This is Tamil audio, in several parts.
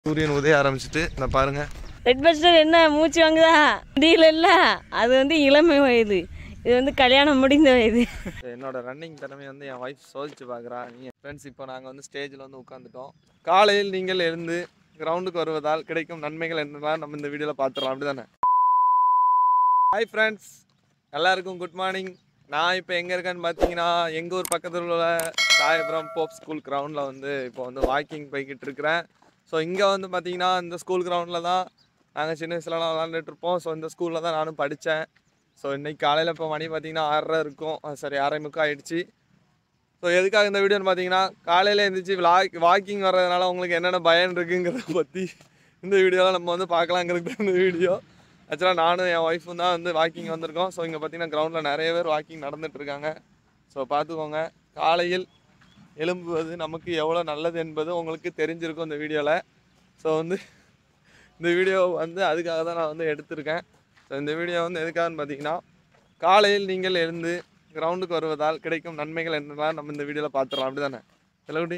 சூரியன் உதய ஆரம்பிச்சிட்டு இந்த பாருங்க ரெட் பஸ்டர் என்ன மூச்சு வாங்குதா முடியல இல்ல அது வந்து இளமை வயது இது வந்து கல்யாணம் முடிந்த வயது என்னோட ரன்னிங் திறமை வந்து என் ஒய்ஃப் சோதிச்சு பார்க்குறா நீங்கள் ஃப்ரெண்ட்ஸ் இப்போ நாங்கள் வந்து ஸ்டேஜில் வந்து உட்காந்துட்டோம் காலையில் நீங்கள் எழுந்து கிரவுண்டுக்கு வருவதால் கிடைக்கும் நன்மைகள் என்னெல்லாம் நம்ம இந்த வீடியோவில் பார்த்துடலாம் அப்படி தானே ஹாய் ஃப்ரெண்ட்ஸ் எல்லாருக்கும் குட் மார்னிங் நான் இப்போ எங்கே இருக்கேன்னு பார்த்தீங்கன்னா எங்கள் ஊர் பக்கத்தில் உள்ள சாயபுரம் போப் ஸ்கூல் கிரவுண்டில் வந்து இப்போ வந்து வாக்கிங் போய்கிட்டு இருக்கிறேன் ஸோ இங்கே வந்து பார்த்தீங்கன்னா இந்த ஸ்கூல் கிரவுண்டில் தான் நாங்கள் சின்ன வயசுலலாம் விளாண்டுட்டு இருப்போம் ஸோ இந்த ஸ்கூலில் தான் நானும் படித்தேன் ஸோ இன்னைக்கு காலையில் இப்போ மணி பார்த்தீங்கன்னா ஆறரை இருக்கும் சாரி ஆறரை முக்கால் ஆயிடுச்சு ஸோ எதுக்காக இந்த வீடியோன்னு பார்த்தீங்கன்னா காலையில் எழுந்திரிச்சு வாக் வாக்கிங் வர்றதுனால உங்களுக்கு என்னென்ன பயன் இருக்குங்கிறத பற்றி இந்த வீடியோவில் நம்ம வந்து பார்க்கலாங்கிறது தான் இந்த வீடியோ ஆக்சுவலாக நானும் என் ஒய்ஃபும் தான் வந்து வாக்கிங் வந்திருக்கோம் ஸோ இங்கே பார்த்தீங்கன்னா கிரவுண்டில் நிறைய பேர் வாக்கிங் நடந்துட்டு இருக்காங்க ஸோ பார்த்துக்கோங்க காலையில் எழும்புவது நமக்கு எவ்வளோ நல்லது என்பது உங்களுக்கு தெரிஞ்சிருக்கும் இந்த வீடியோவில் ஸோ வந்து இந்த வீடியோ வந்து அதுக்காக தான் நான் வந்து எடுத்திருக்கேன் ஸோ இந்த வீடியோ வந்து எதுக்காகன்னு பார்த்தீங்கன்னா காலையில் நீங்கள் எழுந்து கிரவுண்டுக்கு வருவதால் கிடைக்கும் நன்மைகள் என்னெல்லாம் நம்ம இந்த வீடியோவில் பார்த்துடலாம் அப்படி தானே செலவுடி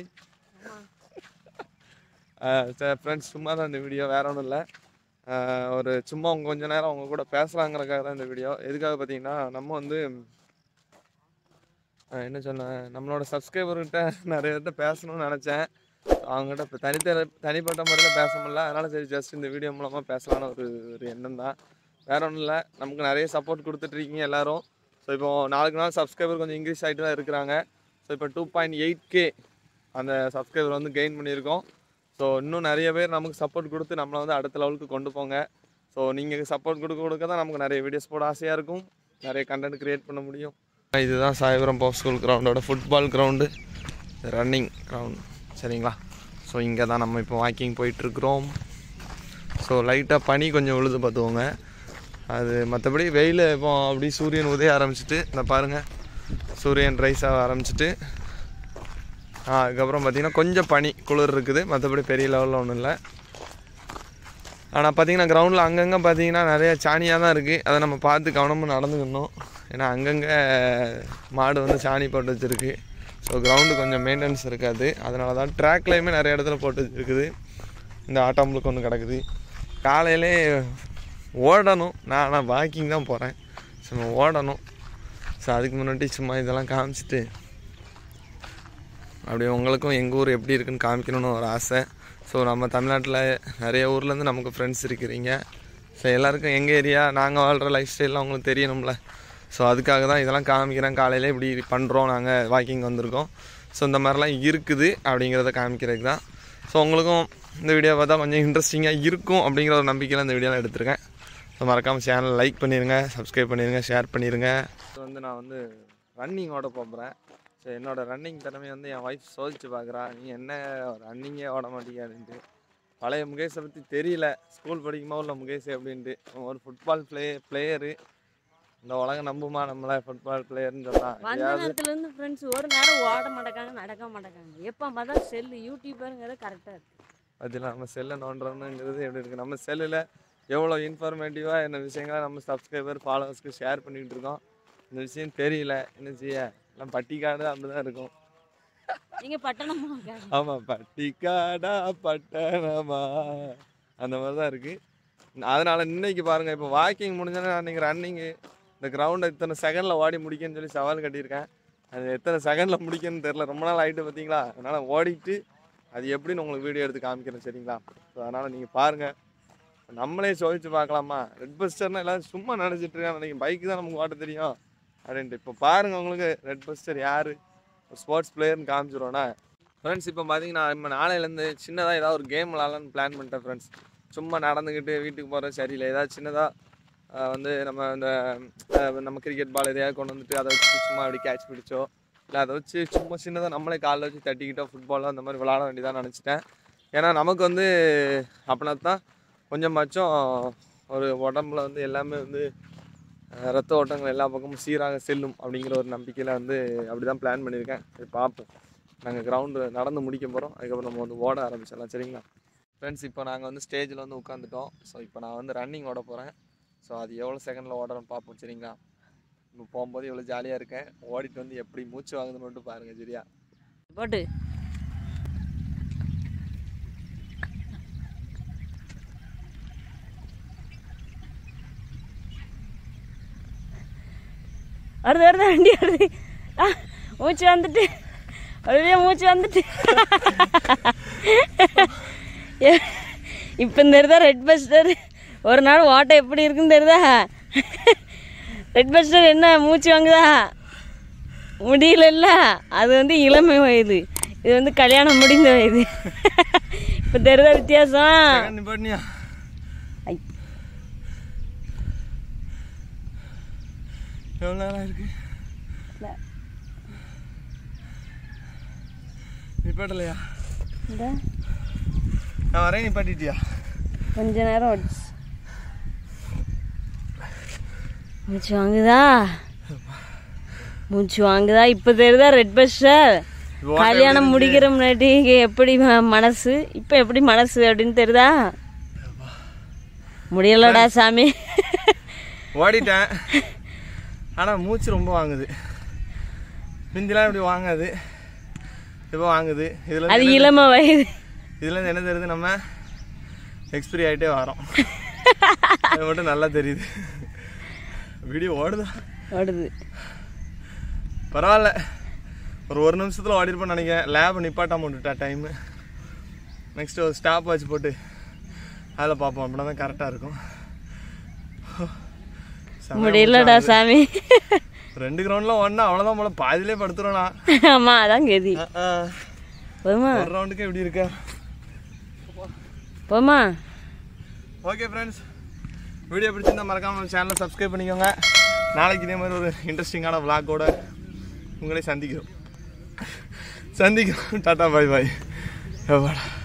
சரி ஃப்ரெண்ட்ஸ் சும்மா தான் இந்த வீடியோ வேற ஒன்றும் இல்லை ஒரு சும்மா உங்க கொஞ்ச நேரம் அவங்க கூட பேசலாங்கிறதுக்காக தான் இந்த வீடியோ எதுக்காக பார்த்தீங்கன்னா நம்ம வந்து ஆஹ் என்ன சொன்னேன் நம்மளோட சப்ஸ்கிரைபர்கிட்ட நிறைய பேர்கிட்ட பேசணும்னு நினச்சேன் அவங்ககிட்ட இப்போ தனித்த தனிப்பட்ட முறையில் பேச முடியல அதனால சரி ஜஸ்ட் இந்த வீடியோ மூலமாக பேசலான்னு ஒரு ஒரு எண்ணம் தான் வேற ஒன்றும் இல்லை நமக்கு நிறைய சப்போர்ட் கொடுத்துட்ருக்கீங்க எல்லாரும் ஸோ இப்போ நாளுக்கு நாள் சப்ஸ்கிரைபர் கொஞ்சம் இன்க்ரீஸ் ஆகிட்டு தான் இருக்கிறாங்க ஸோ இப்போ டூ பாயிண்ட் எயிட் கே அந்த சப்ஸ்கிரைபர் வந்து கெயின் பண்ணியிருக்கோம் ஸோ இன்னும் நிறைய பேர் நமக்கு சப்போர்ட் கொடுத்து நம்மளை வந்து அடுத்த லெவலுக்கு கொண்டு போங்க ஸோ நீங்கள் சப்போர்ட் கொடுக்க கொடுக்க தான் நமக்கு நிறைய வீடியோஸ் போட ஆசையாக இருக்கும் நிறைய கண்டென்ட் க்ரியேட் பண்ண முடியும் இதுதான் சாயபுரம் பாப் ஸ்கூல் கிரவுண்டோட ஃபுட்பால் கிரவுண்டு ரன்னிங் கிரவுண்ட் சரிங்களா ஸோ இங்கே தான் நம்ம இப்போ வாக்கிங் போயிட்டுருக்குறோம் ஸோ லைட்டாக பனி கொஞ்சம் விழுது பார்த்துக்கோங்க அது மற்றபடி வெயில் இப்போ அப்படி சூரியன் உதய ஆரம்பிச்சிட்டு இந்த பாருங்கள் சூரியன் ரைஸ் ஆக ஆரம்பிச்சிட்டு ஆ, அதுக்கப்புறம் பார்த்தீங்கன்னா கொஞ்சம் பனி குளிர் இருக்குது மற்றபடி பெரிய லெவலில் ஒன்றும் இல்லை ஆனால் பார்த்தீங்கன்னா கிரவுண்டில் அங்கங்கே பார்த்தீங்கன்னா நிறைய சாணியாக தான் இருக்குது அதை நம்ம பார்த்து கவனமாக நடந்துக்கணும் ஏன்னா அங்கங்கே மாடு வந்து சாணி போட்டு வச்சுருக்கு ஸோ கிரவுண்டு கொஞ்சம் மெயின்டெனன்ஸ் இருக்காது அதனால தான் ட்ராக்லேயுமே நிறைய இடத்துல போட்டு வச்சுருக்குது இந்த ஆட்டாம்பளுக்கு ஒன்று கிடக்குது காலையிலே ஓடணும் நான் ஆனால் வாக்கிங் தான் போகிறேன் சும்மா ஓடணும் ஸோ அதுக்கு முன்னாடி சும்மா இதெல்லாம் காமிச்சிட்டு அப்படியே உங்களுக்கும் எங்கள் ஊர் எப்படி இருக்குன்னு காமிக்கணும்னு ஒரு ஆசை ஸோ நம்ம தமிழ்நாட்டில் நிறைய ஊர்லேருந்து நமக்கு ஃப்ரெண்ட்ஸ் இருக்கிறீங்க ஸோ எல்லாருக்கும் எங்கள் ஏரியா நாங்கள் வாழ்கிற லைஃப் ஸ்டைல்லாம் உங்களுக்கு தெரியணும்ல ஸோ அதுக்காக தான் இதெல்லாம் காமிக்கிறேன் காலையில் இப்படி பண்ணுறோம் நாங்கள் வாக்கிங் வந்திருக்கோம் ஸோ இந்த மாதிரிலாம் இருக்குது அப்படிங்கிறத காமிக்கிறதுக்கு தான் ஸோ உங்களுக்கும் இந்த வீடியோ பார்த்தா கொஞ்சம் இன்ட்ரெஸ்டிங்காக இருக்கும் அப்படிங்கிற ஒரு நம்பிக்கையில் இந்த வீடியோவில் எடுத்திருக்கேன் ஸோ மறக்காமல் சேனல் லைக் பண்ணிடுங்க சப்ஸ்கிரைப் பண்ணிடுங்க ஷேர் பண்ணிடுங்க ஸோ வந்து நான் வந்து ரன்னிங் ஓட போகிறேன் ஸோ என்னோட ரன்னிங் திறமை வந்து என் ஒய்ஃப் சோதிச்சு பார்க்குறா நீ என்ன ரன்னிங்கே ஓட மாட்டேங்காதுன்ட்டு பழைய முகேஷை பற்றி தெரியல ஸ்கூல் படிக்கும்போது உள்ள முகேஷ் அப்படின்ட்டு அவன் ஒரு ஃபுட்பால் பிளே பிளேயரு இந்த உலகம் நம்புமா நம்மளை ஃபுட்பால் பிளேயர்னு சொன்னான் வந்த நேரத்துல இருந்து ஃப்ரெண்ட்ஸ் ஒரு நேரம் ஓட மாட்டேங்காங்க நடக்க மாட்டேங்காங்க எப்போ பார்த்தா செல்லு யூடியூபருங்கிறது கரெக்டாக இருக்கு அதில் நம்ம செல்லை நோண்டுறோம்னுங்கிறது எப்படி இருக்குது நம்ம செல்லில் எவ்வளோ இன்ஃபர்மேட்டிவாக என்ன விஷயங்களை நம்ம சப்ஸ்கிரைபர் ஃபாலோவர்ஸ்க்கு ஷேர் பண்ணிகிட்டு இருக்கோம் இந்த விஷயம் தெரியல என்ன செய்ய எல்லாம் பட்டிக்காடு அப்படி தான் இருக்கும் நீங்க பட்டணமா இருக்காங்க ஆமாம் பட்டிக்காடா பட்டணமா அந்த மாதிரி தான் இருக்குது அதனால் இன்னைக்கு பாருங்கள் இப்போ வாக்கிங் முடிஞ்சோன்னா அன்றைக்கி ரன்னிங்கு இந்த கிரவுண்டை இத்தனை செகண்டில் ஓடி முடிக்கன்னு சொல்லி சவால் கட்டியிருக்கேன் அது எத்தனை செகண்டில் முடிக்கன்னு தெரில ரொம்ப நாள் ஆகிட்டு பார்த்தீங்களா அதனால் ஓடிட்டு அது எப்படின்னு உங்களுக்கு வீடியோ எடுத்து காமிக்கிறேன் சரிங்களா ஸோ அதனால் நீங்கள் பாருங்கள் நம்மளே சோதிச்சு பார்க்கலாமா ரெட் பஸ்டர்னா எல்லாரும் சும்மா நினச்சிட்டு இருக்காங்க அன்றைக்கி பைக்கு தான் நமக்கு ஓட்ட தெரியும் அப்படின்ட்டு இப்போ பாருங்கள் உங்களுக்கு ரெட் பஸ்டர் யார் ஸ்போர்ட்ஸ் பிளேயர்னு காமிச்சிருவோண்ணா ஃப்ரெண்ட்ஸ் இப்போ பார்த்தீங்கன்னா நம்ம நாளையிலேருந்து சின்னதாக ஏதாவது ஒரு கேம் விளாட்லான்னு பிளான் பண்ணிட்டேன் ஃப்ரெண்ட்ஸ் சும்மா நடந்துக்கிட்டு வீட்டுக்கு போகிறது சரியில்லை ஏதாவது சின்னதாக வந்து நம்ம இந்த அஹ், நம்ம கிரிக்கெட் பால் எதையாவது கொண்டு வந்துட்டு அதை வச்சு சும்மா அப்படி கேட்ச் பிடிச்சோ இல்லை அதை வச்சு சும்மா சின்னதாக நம்மளே காலில் வச்சு தட்டிக்கிட்டோ ஃபுட்பாலோ அந்த மாதிரி விளாட வேண்டியதாக நினச்சிட்டேன் ஏன்னா நமக்கு வந்து அப்படின்னா தான் கொஞ்சமாச்சும் ஒரு உடம்புல வந்து எல்லாமே வந்து அஹ், ரத்த ஓட்டங்கள் எல்லா பக்கமும் சீராக செல்லும் அப்படிங்கிற ஒரு நம்பிக்கையில் வந்து அப்படி தான் பிளான் பண்ணியிருக்கேன் சரி பார்ப்போம் நாங்கள் கிரவுண்டு நடந்து முடிக்க போகிறோம் அதுக்கப்புறம் நம்ம வந்து ஓட ஆரம்பிச்சிடலாம் சரிங்களா ஃப்ரெண்ட்ஸ் இப்போ நாங்கள் வந்து ஸ்டேஜில் வந்து உட்காந்துட்டோம் ஸோ இப்போ நான் வந்து ரன்னிங் ஓட போகிறேன் ஸோ அது எவ்வளோ செகண்டில் ஓடுறேன்னு பார்ப்போம் சரிங்களா இப்போ போகும்போது எவ்வளோ ஜாலியாக இருக்கேன் ஓடிட்டு வந்து எப்படி மூச்சு வாங்குதுன்னு மட்டும் பாருங்கள் சரியா போட்டு வருது வருது வண்டி வருது ஆ மூச்சு வந்துட்டு அப்படியே மூச்சு வந்துட்டு இப்போ இந்த தெரியுதா ரெட் பஸ்டர் ஒரு நாள் ஓட்டை எப்படி இருக்குன்னு தெரியுதா ரெட் பஸ்டர் என்ன மூச்சு வாங்குதா முடியலல்ல அது வந்து இளமை வயது இது வந்து கல்யாணம் முடிந்த வயது இப்போ தெரியுதா வித்தியாசம் நிப்பாட்டினியா ஐ. எவ்வளோ நேரம் இருக்கு நிப்பாட்டலையா இந்த நான் வரேன் நிப்பாட்டிட்டியா கொஞ்ச நேரம் ஓடிச்சு மூச்சு வாங்குதா மூச்சு வாங்குதா இப்போ தெரியுதா ரெட் பஸ்டர் இப்போ கல்யாணம் முடிக்கிற முன்னாடி எப்படி ம- மனசு இப்போ எப்படி மனசு அப்படின்னு தெரியுதா முடியலடா சாமி ஓடிட்டேன் ஆனால் மூச்சு ரொம்ப வாங்குது மிந்திலாம் இப்படி வாங்காது இப்போ வாங்குது இதில் அது இளம வயது இதுலேருந்து என்ன தெரியுது நம்ம எக்ஸ்பிரி ஆகிட்டே வரோம் அது மட்டும் நல்லா தெரியுது வீடியோ ஓடுதா ஓடுது பரவாயில்ல ஒரு ஒரு நிமிஷத்தில் ஓடிருப்போம்னு நினைக்கிறேன் லேப் நிப்பாட்டாம விட்டுட்டா டைமு நெக்ஸ்ட் ஒரு ஸ்டாப் வாட்ச் போட்டு அதில் பார்ப்போம் அப்படின்னா தான் கரெக்டாக இருக்கும் செமையா முடியலடா சாமி ரெண்டு கிரவுண்டில் ஒன்றா அவ்வளோதான் போல பாதியிலே படுத்துருவேன் நான் ஆமா அதான் கதி அஹ், அஹ். போமா ஒரு ரவுண்டுக்கு எப்படி இருக்கா போமா ஓகே ஃப்ரெண்ட்ஸ் வீடியோ பிடிச்சிருந்தா மறக்காம நம்ம சேனலை சப்ஸ்கிரைப் பண்ணிக்கோங்க நாளைக்கு இதே மாதிரி ஒரு இன்ட்ரெஸ்டிங்கான விளாக்கோட உங்களை சந்திக்கிறோம் சந்திக்கிறோம் டாட்டா பாய் பாய் எவ்வளோ